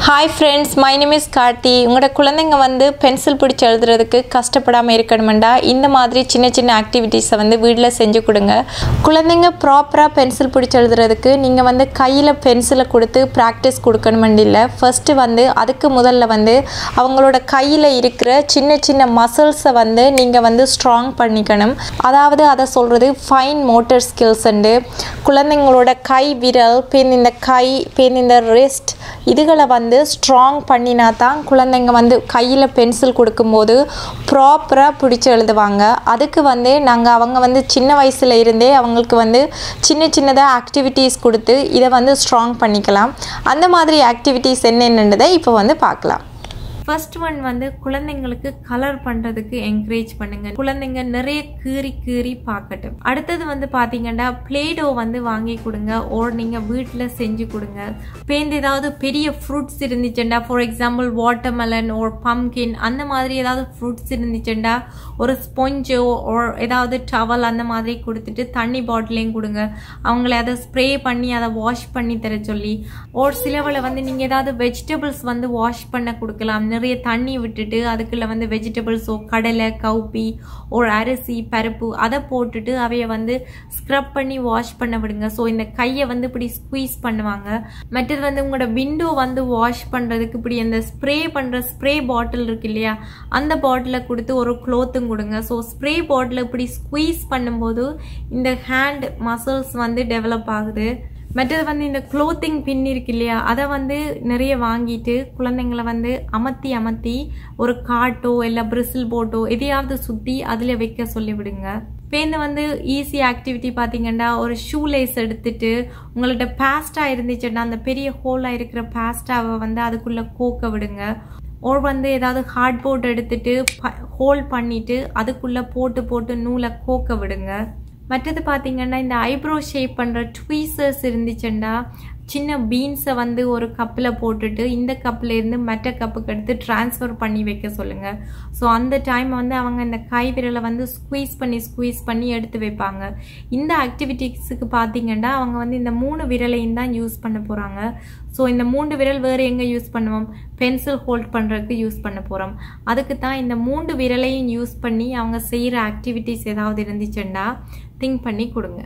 hi friends my name is Karthi உங்களோட குழந்தைங்க வந்து பென்சில் பிடிச்சி எழுதுறதுக்கு கஷ்டப்படாமல் இருக்கணுமெண்டா இந்த மாதிரி சின்ன சின்ன ஆக்டிவிட்டீஸை வந்து வீட்டில் செஞ்சு கொடுங்க குழந்தைங்க ப்ராப்பராக பென்சில் பிடிச்சி எழுதுறதுக்கு நீங்கள் வந்து கையில் பென்சிலை கொடுத்து ப்ராக்டிஸ் கொடுக்கணுமெண்டு இல்லை ஃபஸ்ட்டு வந்து அதுக்கு முதல்ல வந்து அவங்களோட கையில் இருக்கிற சின்ன சின்ன மசில்ஸை வந்து நீங்கள் வந்து ஸ்ட்ராங் பண்ணிக்கணும் அதாவது அதை சொல்கிறது ஃபைன் மோட்டர் ஸ்கில்ஸ் உண்டு குழந்தைங்களோட கை விரல் பின் இந்த கை பின் இந்த ரிஸ்ட் இதுகளை வந்து ஸ்ட்ராங் பண்ணினா தான் குழந்தைங்க வந்து கையில் பென்சில் கொடுக்கும்போது ப்ராப்பராக பிடிச்சி எழுதுவாங்க அதுக்கு வந்து நாங்கள் அவங்க வந்து சின்ன வயசில் இருந்தே அவங்களுக்கு வந்து சின்ன சின்னதாக ஆக்டிவிட்டீஸ் கொடுத்து இதை வந்து ஸ்ட்ராங் பண்ணிக்கலாம் அந்த மாதிரி ஆக்டிவிட்டீஸ் என்னென்னதை இப்போ வந்து பார்க்கலாம் ஃபர்ஸ்ட் ஒன் வந்து குழந்தைங்களுக்கு கலர் பண்ணுறதுக்கு என்கரேஜ் பண்ணுங்க குழந்தைங்க நிறைய கீறி கீறி பார்க்கட்டும் அடுத்தது வந்து பார்த்தீங்கன்னா பிளேடோ வந்து வாங்கி கொடுங்க ஓர் நீங்கள் வீட்டில் செஞ்சு கொடுங்க பேருந்து ஏதாவது பெரிய ஃப்ரூட்ஸ் இருந்துச்சுண்டா for example watermelon or pumpkin அந்த மாதிரி ஏதாவது ஃப்ரூட்ஸ் இருந்துச்சுண்டா ஒரு ஸ்பொஞ்சோ ஓர் ஏதாவது டவல் அந்த மாதிரி கொடுத்துட்டு தண்ணி பாட்டிலையும் கொடுங்க அவங்கள அதை ஸ்ப்ரே பண்ணி அதை வாஷ் பண்ணி தர சொல்லி ஒரு சிலவில் வந்து நீங்கள் ஏதாவது வெஜிடபிள்ஸ் வந்து வாஷ் பண்ண கொடுக்கலாம் நிறைய தண்ணி விட்டுட்டு அதுக்குள்ள வந்து வெஜிடபிள்ஸோ கடலை கவுப்பி ஒரு அரிசி பருப்பு அதை போட்டுட்டு அவைய வந்து ஸ்க்ரப் பண்ணி வாஷ் பண்ண விடுங்க ஸோ இந்த கையை வந்து இப்படி ஸ்குவீஸ் பண்ணுவாங்க மற்றது வந்து உங்களோட விண்டோ வந்து வாஷ் பண்ணுறதுக்கு இப்படி அந்த ஸ்ப்ரே பண்ணுற ஸ்ப்ரே பாட்டில் இருக்கு இல்லையா அந்த பாட்டிலை கொடுத்து ஒரு க்ளோத்தும் கொடுங்க ஸோ ஸ்ப்ரே பாட்டில் இப்படி ஸ்குவீஸ் பண்ணும்போது இந்த ஹேண்ட் மசில்ஸ் வந்து டெவலப் ஆகுது மற்றது வந்து இந்த க்ளோத்திங் பின் இருக்கு இல்லையா அதை வந்து நிறைய வாங்கிட்டு குழந்தைங்கள வந்து அமர்த்தி அமர்த்தி ஒரு காட்டோ இல்லை பிரிசில் போட்டோ எதையாவது சுற்றி அதில் வைக்க சொல்லி விடுங்க பேருந்து வந்து ஈஸி ஆக்டிவிட்டி பார்த்தீங்கன்னா ஒரு ஷூ லேஸ் எடுத்துட்டு உங்கள்ட்ட பேஸ்டாக இருந்துச்சுன்னா அந்த பெரிய ஹோலாக இருக்கிற பேஸ்டாவை வந்து அதுக்குள்ளே கோக்க விடுங்க ஓர் வந்து ஏதாவது ஹார்ட்போர்ட் எடுத்துட்டு ஹோல் பண்ணிட்டு அதுக்குள்ளே போட்டு போட்டு நூலை கோக்க விடுங்க மற்றது பார்த்தீங்கன்னா இந்த ஐப்ரோ ஷேப் பண்ணுற ட்வீசர்ஸ் இருந்துச்சுண்டா சின்ன பீன்ஸை வந்து ஒரு கப்பில் போட்டுட்டு இந்த கப்பில் இருந்து மற்ற கப்புக்கு எடுத்து ட்ரான்ஸ்ஃபர் பண்ணி வைக்க சொல்லுங்கள் ஸோ அந்த டைம் வந்து அவங்க இந்த கை விரலை வந்து ஸ்குவீஸ் பண்ணி ஸ்குவீஸ் பண்ணி எடுத்து வைப்பாங்க இந்த ஆக்டிவிட்டீஸுக்கு பார்த்தீங்கன்னா அவங்க வந்து இந்த மூணு விரலையும் தான் யூஸ் பண்ண போகிறாங்க ஸோ இந்த மூன்று விரல் வேறு எங்கே யூஸ் பண்ணுவோம் பென்சில் ஹோல்ட் பண்ணுறதுக்கு யூஸ் பண்ண போகிறோம் அதுக்கு தான் இந்த மூன்று விரலையும் யூஸ் பண்ணி அவங்க செய்கிற ஆக்டிவிட்டீஸ் ஏதாவது இருந்துச்சுன்னா திங்க் பண்ணி கொடுங்க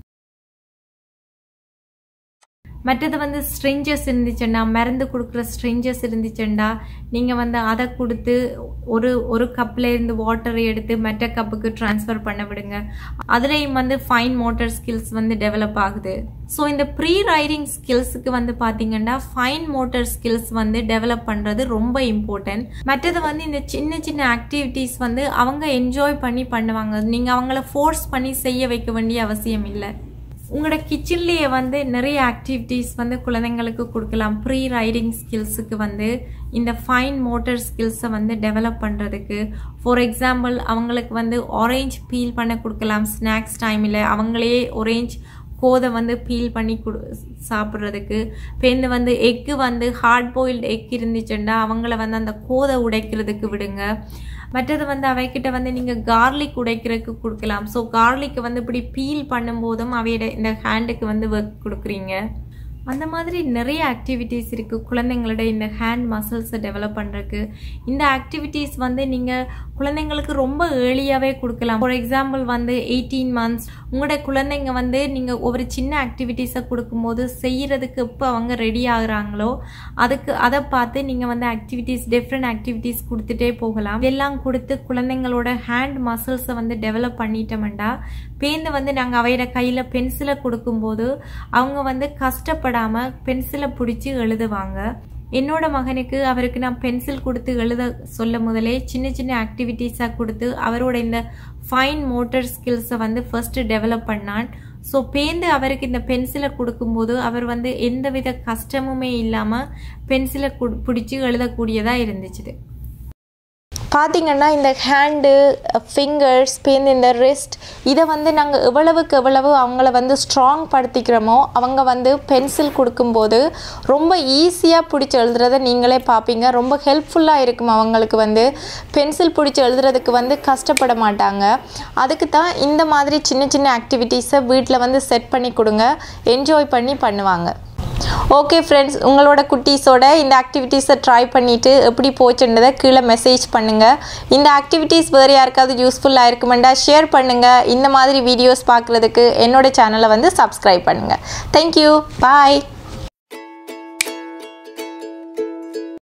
மற்றது வந்து ஸ்ட்ரிஞ்சஸ் இருந்துச்சுன்னா மருந்து கொடுக்குற ஸ்ட்ரிஞ்சஸ் இருந்துச்சுண்டா நீங்கள் வந்து அதை கொடுத்து ஒரு ஒரு கப்பில் இருந்து வாட்டரை எடுத்து மற்ற கப்புக்கு ட்ரான்ஸ்ஃபர் பண்ண விடுங்க அதுலேயும் வந்து ஃபைன் மோட்டர் ஸ்கில்ஸ் வந்து டெவலப் ஆகுது ஸோ இந்த ப்ரீ ரைடிங் ஸ்கில்ஸுக்கு வந்து பார்த்தீங்கன்னா ஃபைன் மோட்டர் ஸ்கில்ஸ் வந்து டெவலப் பண்ணுறது ரொம்ப இம்பார்ட்டன்ட் மற்றது வந்து இந்த சின்ன சின்ன ஆக்டிவிட்டீஸ் வந்து அவங்க என்ஜாய் பண்ணி பண்ணுவாங்க நீங்கள் அவங்கள ஃபோர்ஸ் பண்ணி செய்ய வைக்க வேண்டிய அவசியம் இல்லை உங்களோட கிச்சன்லேயே வந்து நிறைய ஆக்டிவிட்டீஸ் வந்து குழந்தைங்களுக்கு கொடுக்கலாம் ப்ரீ ரைடிங் ஸ்கில்ஸுக்கு வந்து இந்த ஃபைன் மோட்டர் ஸ்கில்ஸை வந்து டெவலப் பண்ணுறதுக்கு ஃபார் எக்ஸாம்பிள் அவங்களுக்கு வந்து ஆரேஞ்ச் பீல் பண்ண கொடுக்கலாம் ஸ்நாக்ஸ் டைமில் அவங்களே ஒரேஞ்ச் கோதை வந்து பீல் பண்ணி கொடு சாப்பிட்றதுக்கு பெண்ணு வந்து எக்கு வந்து ஹார்ட் பாயில்டு எக் இருந்துச்சுன்னா அவங்கள வந்து அந்த கோதை உடைக்கிறதுக்கு விடுங்க மற்றது வந்து அவைக்கிட்ட வந்து நீங்கள் கார்லிக் உடைக்கிறதுக்கு கொடுக்கலாம் ஸோ கார்லிக்கு வந்து இப்படி பீல் பண்ணும்போதும் அவையோட இந்த ஹேண்டுக்கு வந்து ஒர்க் கொடுக்குறீங்க அந்த மாதிரி நிறைய ஆக்டிவிட்டீஸ் இருக்குது குழந்தைங்களோட இந்த ஹேண்ட் மசில்ஸை டெவலப் பண்ணுறதுக்கு இந்த ஆக்டிவிட்டீஸ் வந்து நீங்கள் குழந்தைங்களுக்கு ரொம்ப ஏர்லியாகவே கொடுக்கலாம் ஃபார் எக்ஸாம்பிள் வந்து எயிட்டீன் மந்த்ஸ் உங்களோட குழந்தைங்க வந்து நீங்கள் ஒரு சின்ன ஆக்டிவிட்டீஸை கொடுக்கும்போது செய்கிறதுக்கு எப்போ அவங்க ரெடி ஆகுறாங்களோ அதுக்கு அதை பார்த்து நீங்கள் வந்து ஆக்டிவிட்டீஸ் டிஃப்ரெண்ட் ஆக்டிவிட்டீஸ் கொடுத்துட்டே போகலாம் இதெல்லாம் கொடுத்து குழந்தைங்களோட ஹேண்ட் மசில்ஸை வந்து டெவலப் பண்ணிட்டோம்டா பேந்து வந்து நாங்கள் அவையோட கையில் பென்சிலை கொடுக்கும்போது அவங்க வந்து கஷ்டப்பட படாமல் பென்சிலை பிடிச்சி எழுதுவாங்க என்னோட மகனுக்கு அவருக்கு நான் பென்சில் கொடுத்து எழுத சொல்ல முதலே சின்ன சின்ன ஆக்டிவிட்டீஸாக கொடுத்து அவரோட இந்த ஃபைன் மோட்டர் ஸ்கில்ஸை வந்து ஃபர்ஸ்ட்டு டெவலப் பண்ணான் ஸோ பேந்து அவருக்கு இந்த பென்சிலை கொடுக்கும்போது அவர் வந்து எந்தவித கஷ்டமுமே இல்லாமல் பென்சிலை பிடிச்சி எழுதக்கூடியதாக இருந்துச்சு பார்த்திங்கன்னா இந்த ஹேண்டு ஃபிங்கர்ஸ் பேருந்து இந்த ரிஸ்ட் இதை வந்து நாங்கள் எவ்வளவுக்கு எவ்வளவு அவங்கள வந்து ஸ்ட்ராங் படுத்திக்கிறோமோ அவங்க வந்து பென்சில் கொடுக்கும்போது ரொம்ப ஈஸியாக பிடிச்சி எழுதுறத நீங்களே பார்ப்பீங்க ரொம்ப ஹெல்ப்ஃபுல்லாக இருக்கும் அவங்களுக்கு வந்து பென்சில் பிடிச்சி எழுதுறதுக்கு வந்து கஷ்டப்பட மாட்டாங்க அதுக்கு தான் இந்த மாதிரி சின்ன சின்ன ஆக்டிவிட்டீஸை வீட்டில் வந்து செட் பண்ணி கொடுங்க என்ஜாய் பண்ணி பண்ணுவாங்க ஓகே ஃப்ரெண்ட்ஸ் உங்களோட குட்டீஸோட இந்த ஆக்டிவிட்டீஸை ட்ரை பண்ணிவிட்டு எப்படி போச்சுன்றதை கீழே மெசேஜ் பண்ணுங்கள் இந்த ஆக்டிவிட்டீஸ் வேறு யாருக்காவது யூஸ்ஃபுல்லாக இருக்குமெண்டா ஷேர் பண்ணுங்கள் இந்த மாதிரி வீடியோஸ் பார்க்குறதுக்கு என்னோட சேனலை வந்து சப்ஸ்கிரைப் பண்ணுங்கள் தேங்க்யூ பாய்